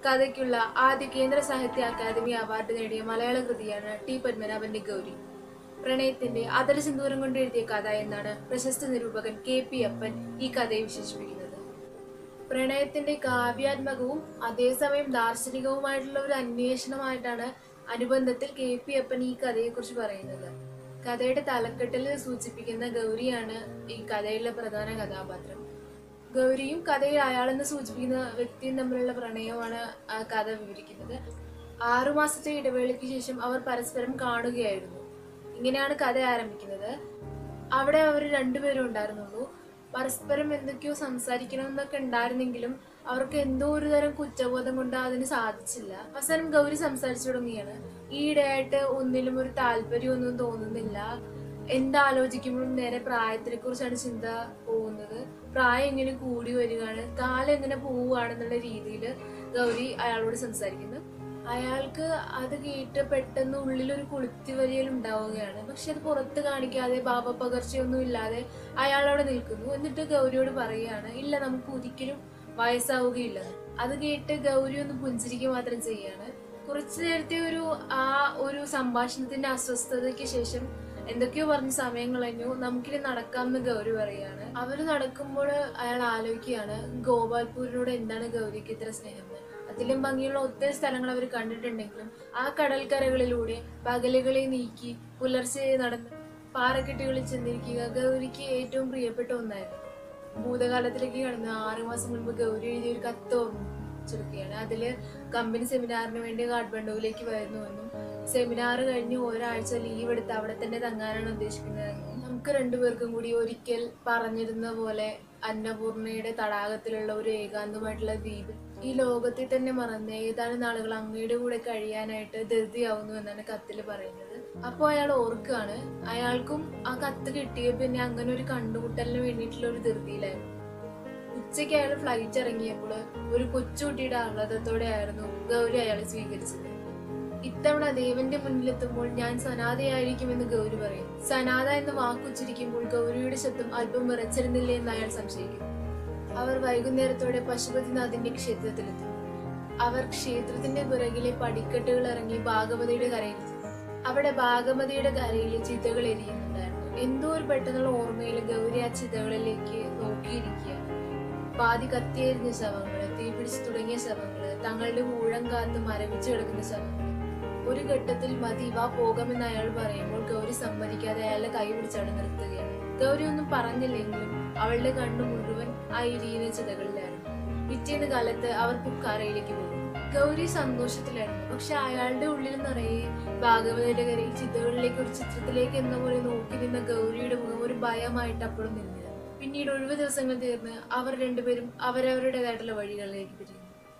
കഥയ്ക്കുള്ള ആദ്യ കേന്ദ്ര സാഹിത്യ അക്കാദമി അവാർഡ് നേടിയ മലയാള കൃതിയാണ് ടി പത്മനാഭന്റെ ഗൗരി പ്രണയത്തിന്റെ അതര സിന്ദൂരം കൊണ്ട് എഴുതിയ കഥ എന്നാണ് പ്രശസ്ത നിരൂപകൻ കെ പി അപ്പൻ ഈ കഥയെ വിശേഷിപ്പിക്കുന്നത് പ്രണയത്തിന്റെ കാവ്യാത്മകവും അതേസമയം ദാർശനികവുമായിട്ടുള്ള ഒരു അന്വേഷണമായിട്ടാണ് അനുബന്ധത്തിൽ കെ പി അപ്പൻ ഈ കഥയെക്കുറിച്ച് പറയുന്നത് കഥയുടെ തലക്കെട്ടിൽ സൂചിപ്പിക്കുന്ന ഗൗരിയാണ് ഈ കഥയിലെ പ്രധാന കഥാപാത്രം ഗൗരിയും കഥയിൽ അയാളെന്ന് സൂചിപ്പിക്കുന്ന വ്യക്തിയും തമ്മിലുള്ള പ്രണയമാണ് ആ കഥ വിവരിക്കുന്നത് ആറുമാസത്തെ ഇടവേളയ്ക്ക് ശേഷം അവർ പരസ്പരം കാണുകയായിരുന്നു ഇങ്ങനെയാണ് കഥ ആരംഭിക്കുന്നത് അവിടെ അവർ രണ്ടുപേരും ഉണ്ടായിരുന്നുള്ളൂ പരസ്പരം എന്തൊക്കെയോ സംസാരിക്കണമെന്നൊക്കെ ഉണ്ടായിരുന്നെങ്കിലും അവർക്ക് എന്തോ ഒരു തരം കുറ്റബോധം കൊണ്ട് അതിന് സാധിച്ചില്ല അവസാനം ഗൗരി സംസാരിച്ചു തുടങ്ങിയാണ് ഈയിടെയായിട്ട് ഒന്നിലും ഒരു താല്പര്യമൊന്നും തോന്നുന്നില്ല എന്താലോചിക്കുമ്പോഴും നേരെ പ്രായത്തിനെ കുറിച്ചാണ് ചിന്ത പോകുന്നത് പ്രായം ഇങ്ങനെ കൂടി വരികയാണ് കാലം എങ്ങനെ പോവുകയാണെന്നുള്ള രീതിയിൽ ഗൗരി അയാളോട് സംസാരിക്കുന്നു അയാൾക്ക് അത് കേട്ട് പെട്ടെന്ന് ഉള്ളിലൊരു കുളുത്തി വലിയൽ ഉണ്ടാവുകയാണ് പക്ഷെ അത് പുറത്ത് കാണിക്കാതെ ഭാവപകർച്ചയൊന്നും ഇല്ലാതെ അയാൾ അവിടെ നിൽക്കുന്നു എന്നിട്ട് ഗൗരിയോട് പറയുകയാണ് ഇല്ല നമുക്ക് ഒരിക്കലും വയസ്സാവുകയില്ല അത് കേട്ട് ഗൗരി ഒന്ന് പുഞ്ചിരിക്കുക മാത്രം ചെയ്യാണ് കുറച്ചു നേരത്തെ ഒരു ആ ഒരു സംഭാഷണത്തിന്റെ അസ്വസ്ഥതയ്ക്ക് ശേഷം എന്തൊക്കെയോ പറഞ്ഞ സമയം കളഞ്ഞു നമുക്കിനി നടക്കാമെന്ന് ഗൗരി പറയാണ് അവര് നടക്കുമ്പോൾ അയാൾ ആലോചിക്കുകയാണ് ഗോപാൽപൂരിനോട് എന്താണ് ഗൗരിക്ക് ഇത്ര സ്നേഹം എന്ന്. അതിലും ഭംഗിയുള്ള ഒത്തിരി സ്ഥലങ്ങൾ അവർ കണ്ടിട്ടുണ്ടെങ്കിലും ആ കടൽക്കരകളിലൂടെ പകലുകളെ നീക്കി പുലർച്ചെ നടന്ന് പാറക്കെട്ടുകളിൽ ചെന്നിരിക്കുക ഗൗരിക്ക് ഏറ്റവും പ്രിയപ്പെട്ട ഒന്നായിരുന്നു ഭൂതകാലത്തിലേക്ക് കടന്ന് ആറുമാസം മുൻപ് ഗൗരി എഴുതിയ ഒരു കത്ത് ഓർമ്മിച്ചെടുക്കുകയാണ് അതില് കമ്പനി സെമിനാറിന് വേണ്ടി കാഠ്മണ്ഡുവിലേക്ക് വരുന്നുവെന്നും സെമിനാർ കഴിഞ്ഞ് ഒരാഴ്ച ലീവ് എടുത്ത് അവിടെ തന്നെ തങ്ങാനാണ് ഉദ്ദേശിക്കുന്നതെന്നും നമുക്ക് രണ്ടുപേർക്കും കൂടി ഒരിക്കൽ പറഞ്ഞിരുന്ന പോലെ അന്നപൂർണയുടെ തടാകത്തിലുള്ള ഒരു ഏകാന്തമായിട്ടുള്ള ദ്വീപ് ഈ ലോകത്തെ തന്നെ മറന്ന് ഏതാനും നാളുകൾ അങ്ങയുടെ കൂടെ കഴിയാനായിട്ട് ധൃതിയാവുന്നു എന്നാണ് കത്തിൽ പറയുന്നത് അപ്പോൾ അയാൾ ഓർക്കുകയാണ് അയാൾക്കും ആ കത്ത് കിട്ടിയ പിന്നെ അങ്ങനെ ഒരു കണ്ടുമുട്ടലിന് വേണ്ടിയിട്ടുള്ള ഒരു ധൃതിയിലായിരുന്നു ഉച്ചയ്ക്ക് അയാൾ ഫ്ലൈറ്റ് ഇറങ്ങിയപ്പോൾ ഒരു കൊച്ചുകുട്ടിയുടെ ആഹ്ലാദത്തോടെ ആയിരുന്നു ഗൗരി അയാളെ സ്വീകരിച്ചത് ഇത്തവണ ദേവന്റെ മുന്നിലെത്തുമ്പോൾ ഞാൻ സനാഥയായിരിക്കുമെന്ന് ഗൗരി പറയും സനാഥ എന്ന വാക്കുച്ചരിക്കുമ്പോൾ ഗൗരിയുടെ ശബ്ദം അല്പം വിറച്ചിരുന്നില്ലേ എന്ന് അയാൾ സംശയിക്കുന്നു അവർ വൈകുന്നേരത്തോടെ പശുപതിനാഥിന്റെ ക്ഷേത്രത്തിലെത്തും അവർ ക്ഷേത്രത്തിന്റെ പിറകിലെ പടിക്കെട്ടുകൾ ഇറങ്ങി ഭാഗവതിയുടെ കരയിലെത്തി അവിടെ ഭാഗവതിയുടെ കരയിൽ ചിതകൾ എരിയുന്നുണ്ടായിരുന്നു എന്തോ ഒരു പെട്ടെന്നുള്ള ഓർമ്മയിൽ ഗൗരി ആ ചിതകളിലേക്ക് നോക്കിയിരിക്കുകയാണ് പാതി കത്തിയെരിഞ്ഞ ശവങ്ങള് തീപിടിച്ച് തുടങ്ങിയ ശവങ്ങള് തങ്ങളുടെ ഊഴം കാത്ത് മരവിച്ചു കിടക്കുന്ന ശവങ്ങൾ ഒരു ഘട്ടത്തിൽ മതി വാ പോകാമെന്ന് അയാൾ പറയുമ്പോൾ ഗൗരി സമ്മതിക്കാതെ അയാളുടെ കൈ പിടിച്ചാണ് നിർത്തുകയാണ് ഗൗരി ഒന്നും പറഞ്ഞില്ലെങ്കിലും അവളുടെ കണ്ണു മുഴുവൻ ആ ഇരിയുന്ന ചിതകളിലായിരുന്നു പിറ്റേന്ന് കാലത്ത് അവർ പുക്കാറയിലേക്ക് പോകും ഗൗരി സന്തോഷത്തിലായിരുന്നു പക്ഷെ അയാളുടെ ഉള്ളിൽ നിറയെ ഭാഗവതയുടെ കരയിൽ ചിതകളിലേക്ക് ഒരു ചിത്രത്തിലേക്ക് എന്ന പോലെ നോക്കി നിന്ന ഗൗരിയുടെ മുഖം ഒരു ഭയമായിട്ട് അപ്പോഴും നിന്നില്ല പിന്നീട് ഒഴിവ് ദിവസങ്ങൾ തീർന്ന് അവർ രണ്ടുപേരും അവരവരുടേതായിട്ടുള്ള വഴികളിലേക്ക് പിരിഞ്ഞു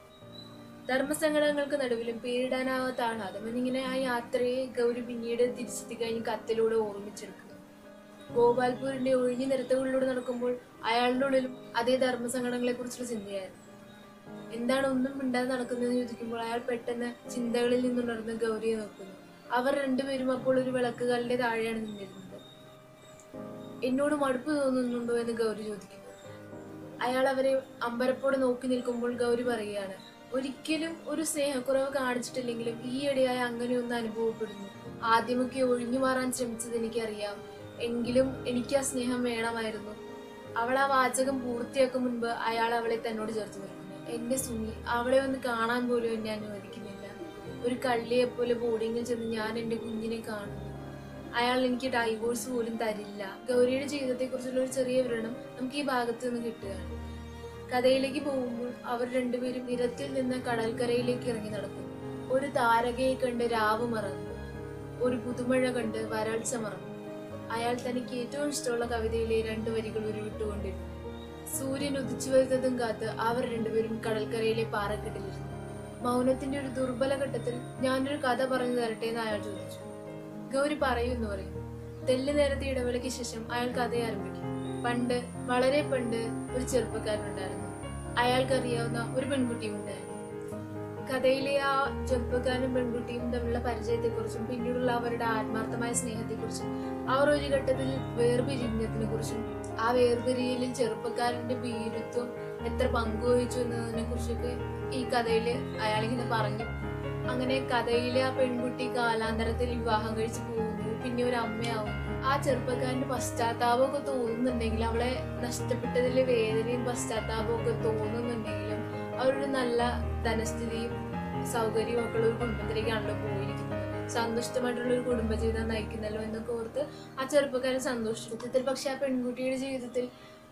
ധർമ്മസങ്കടങ്ങൾക്ക് നടുവിലും പേരിടാനാവാത്ത ആഹ്ലാദം എന്നിങ്ങനെ ആ യാത്രയെ ഗൗരി പിന്നീട് തിരിച്ചെത്തി കഴിഞ്ഞ് കത്തിലൂടെ ഓർമ്മിച്ചെടുക്കുന്നു ഗോപാൽപൂരിന്റെ ഒഴിഞ്ഞ നിരത്തുകളിലൂടെ നടക്കുമ്പോൾ അയാളുടെ ഉള്ളിലും അതേ ധർമ്മസങ്കടങ്ങളെ കുറിച്ചുള്ള ചിന്തയായിരുന്നു എന്താണ് ഒന്നും മിണ്ടാതെ നടക്കുന്നതെന്ന് ചോദിക്കുമ്പോൾ അയാൾ പെട്ടെന്ന് ചിന്തകളിൽ നിന്നുണർന്ന് ഗൗരിയെ നോക്കുന്നു അവർ രണ്ടുപേരും അപ്പോൾ ഒരു വിളക്കുകളുടെ താഴെയാണ് നിന്നിരുന്നത് എന്നോട് മടുപ്പ് തോന്നുന്നുണ്ടോ എന്ന് ഗൗരി ചോദിക്കുന്നു അയാൾ അവരെ അമ്പരപ്പോടെ നോക്കി നിൽക്കുമ്പോൾ ഗൗരി പറയുകയാണ് ഒരിക്കലും ഒരു സ്നേഹക്കുറവ് കാണിച്ചിട്ടില്ലെങ്കിലും ഈയിടെയായി അങ്ങനെയൊന്ന് അനുഭവപ്പെടുന്നു ആദ്യമൊക്കെ ഒഴിഞ്ഞു മാറാൻ ശ്രമിച്ചത് എനിക്കറിയാം എങ്കിലും എനിക്ക് ആ സ്നേഹം വേണമായിരുന്നു അവൾ ആ വാചകം പൂർത്തിയാക്കും മുൻപ് അയാൾ അവളെ തന്നോട് ചേർത്ത് നിർത്തുന്നു എന്റെ സുമി അവളെ ഒന്ന് കാണാൻ പോലും എന്നെ അനുവദിക്കുന്നില്ല ഒരു കള്ളിയെ പോലെ ബോർഡിങ്ങിൽ ചെന്ന് ഞാൻ എന്റെ കുഞ്ഞിനെ കാണുന്നു അയാൾ എനിക്ക് ഡൈവോഴ്സ് പോലും തരില്ല ഗൗരിയുടെ ജീവിതത്തെ കുറിച്ചുള്ള ഒരു ചെറിയ വിവരണം നമുക്ക് ഈ ഭാഗത്ത് നിന്ന് കിട്ടുകയാണ് കഥയിലേക്ക് പോകുമ്പോൾ അവർ രണ്ടുപേരും നിരത്തിൽ നിന്ന് കടൽക്കരയിലേക്ക് ഇറങ്ങി നടക്കും ഒരു താരകയെ കണ്ട് രാവ് മറന്നു ഒരു പുതുമഴ കണ്ട് വരൾച്ച മറന്നു അയാൾ തനിക്ക് ഏറ്റവും ഇഷ്ടമുള്ള കവിതയിലെ രണ്ടു വരികൾ ഉരുവിട്ടുകൊണ്ടിരുന്നു സൂര്യൻ ഉദിച്ചു വരുന്നതും കാത്ത് അവർ രണ്ടുപേരും കടൽക്കരയിലെ പാറക്കെട്ടിലിരുന്നു മൗനത്തിന്റെ ഒരു ദുർബല ഘട്ടത്തിൽ ഞാനൊരു കഥ പറഞ്ഞു തരട്ടെ എന്ന് അയാൾ ചോദിച്ചു ഗൗരി പറയുന്നു പറയും തെല്ല് നേരത്തെ ഇടവേളയ്ക്ക് ശേഷം അയാൾ കഥ ആരംഭിക്കും പണ്ട് വളരെ പണ്ട് ഒരു ചെറുപ്പക്കാരനുണ്ടായിരുന്നു അയാൾക്കറിയാവുന്ന ഒരു പെൺകുട്ടിയും ഉണ്ടായിരുന്നു കഥയിലെ ആ ചെറുപ്പക്കാരനും പെൺകുട്ടിയും തമ്മിലുള്ള പരിചയത്തെക്കുറിച്ചും പിന്നീടുള്ള അവരുടെ ആത്മാർത്ഥമായ സ്നേഹത്തെക്കുറിച്ചും അവർ ഒരു ഘട്ടത്തിൽ വേർപിരിഞ്ഞതിനെ കുറിച്ചും ആ വേർപിരിയലിൽ ചെറുപ്പക്കാരന്റെ ഭീരുത്വം എത്ര പങ്കുവഹിച്ചു എന്നതിനെ കുറിച്ചൊക്കെ ഈ കഥയിൽ അയാളിങ്ങനെ പറഞ്ഞു അങ്ങനെ കഥയിലെ ആ പെൺകുട്ടി കാലാന്തരത്തിൽ വിവാഹം കഴിച്ച് പോകുന്നു പിന്നെ ഒരു അമ്മയാവും ആ ചെറുപ്പക്കാരന് പശ്ചാത്താപമൊക്കെ തോന്നുന്നുണ്ടെങ്കിൽ അവളെ നഷ്ടപ്പെട്ടതിലെ വേദനയും പശ്ചാത്താപവും ഒക്കെ തോന്നുന്നുണ്ടെങ്കിലും അവരൊരു നല്ല ധനസ്ഥിതിയും സൗകര്യവും ഒക്കെ ഉള്ള ഒരു കുടുംബത്തിലേക്കാണല്ലോ പോയിരിക്കുന്നത് സന്തുഷ്ടമായിട്ടുള്ള ഒരു കുടുംബജീവിതം നയിക്കുന്നല്ലോ എന്നൊക്കെ ഓർത്ത് ആ ചെറുപ്പക്കാരൻ സന്തോഷിച്ചു സത്യത്തിൽ പക്ഷെ ആ പെൺകുട്ടിയുടെ ജീവിതത്തിൽ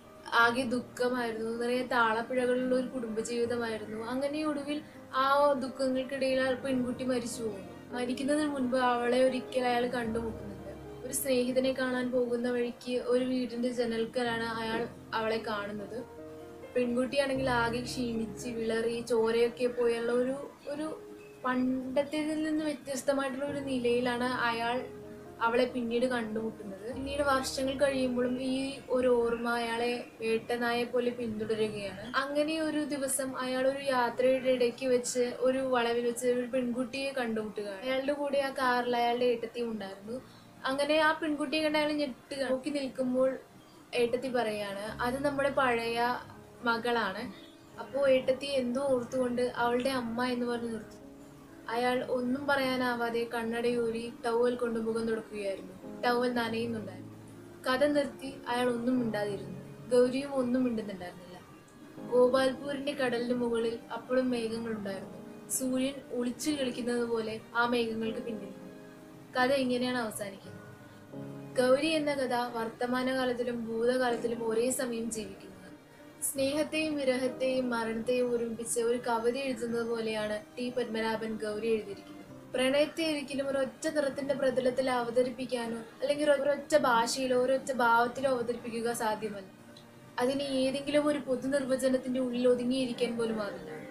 ആകെ ദുഃഖമായിരുന്നു നിറയെ താളപ്പിഴകളുള്ള ഒരു കുടുംബജീവിതമായിരുന്നു അങ്ങനെ ഒടുവിൽ ആ ദുഃഖങ്ങൾക്കിടയിൽ ആ പെൺകുട്ടി മരിച്ചു പോകുന്നു മരിക്കുന്നതിന് മുൻപ് അവളെ ഒരിക്കൽ അയാൾ കണ്ടുമുട്ടുന്നുണ്ട് ഒരു സ്നേഹിതനെ കാണാൻ പോകുന്ന വഴിക്ക് ഒരു വീടിന്റെ ജനൽക്കലാണ് അയാൾ അവളെ കാണുന്നത് പെൺകുട്ടിയാണെങ്കിൽ ആകെ ക്ഷീണിച്ച് വിളറി ചോരയൊക്കെ പോയുള്ള ഒരു ഒരു പണ്ടത്തേതിൽ നിന്ന് വ്യത്യസ്തമായിട്ടുള്ള ഒരു നിലയിലാണ് അയാൾ അവളെ പിന്നീട് കണ്ടുമുട്ടുന്നത് പിന്നീട് വർഷങ്ങൾ കഴിയുമ്പോഴും ഈ ഒരു ഓർമ്മ അയാളെ വേട്ടനായെ പോലെ പിന്തുടരുകയാണ് അങ്ങനെ ഒരു ദിവസം അയാൾ ഒരു യാത്രയുടെ ഇടയ്ക്ക് വെച്ച് ഒരു വളവിൽ വെച്ച് ഒരു പെൺകുട്ടിയെ കണ്ടുമുട്ടുകയാണ് അയാളുടെ കൂടെ ആ കാറിൽ അയാളുടെ ഏട്ടത്തിയും ഉണ്ടായിരുന്നു അങ്ങനെ ആ പെൺകുട്ടിയെ കണ്ട് അയാൾ ഞെട്ടുക നോക്കി നിൽക്കുമ്പോൾ ഏട്ടത്തി പറയാണ് അത് നമ്മുടെ പഴയ മകളാണ് അപ്പോൾ ഏട്ടത്തി എന്തോ ഓർത്തുകൊണ്ട് അവളുടെ അമ്മ എന്ന് പറഞ്ഞ് നിർത്തി അയാൾ ഒന്നും പറയാനാവാതെ കണ്ണടയൂരി ടവൽ കൊണ്ട് മുഖം തുടക്കുകയായിരുന്നു ടവൽ നനയുന്നുണ്ടായിരുന്നു കഥ നിർത്തി അയാൾ ഒന്നും മിണ്ടാതിരുന്നു ഗൗരിയും ഒന്നും മിണ്ടുന്നുണ്ടായിരുന്നില്ല ഗോപാൽപൂരിന്റെ കടലിന് മുകളിൽ അപ്പോഴും മേഘങ്ങളുണ്ടായിരുന്നു സൂര്യൻ ഒളിച്ചു കളിക്കുന്നത് പോലെ ആ മേഘങ്ങൾക്ക് പിന്നിൽ കഥ ഇങ്ങനെയാണ് അവസാനിക്കുന്നത് ഗൗരി എന്ന കഥ വർത്തമാനകാലത്തിലും ഭൂതകാലത്തിലും ഒരേ സമയം ജീവിക്കുന്നത് സ്നേഹത്തെയും വിരഹത്തെയും മരണത്തെയും ഒരുമിപ്പിച്ച് ഒരു കവിത എഴുതുന്നത് പോലെയാണ് ടി പത്മനാഭൻ ഗൗരി എഴുതിയിരിക്കുന്നത് പ്രണയത്തെ ഒരിക്കലും ഒരൊറ്റ നിറത്തിന്റെ പ്രതലത്തിൽ അവതരിപ്പിക്കാനോ അല്ലെങ്കിൽ ഒരൊറ്റ ഭാഷയിലോ ഒരൊറ്റ ഭാവത്തിലോ അവതരിപ്പിക്കുക സാധ്യമല്ല അതിന് ഏതെങ്കിലും ഒരു പൊതു നിർവചനത്തിന്റെ ഉള്ളിൽ ഒതുങ്ങിയിരിക്കാൻ പോലും ആവില്ല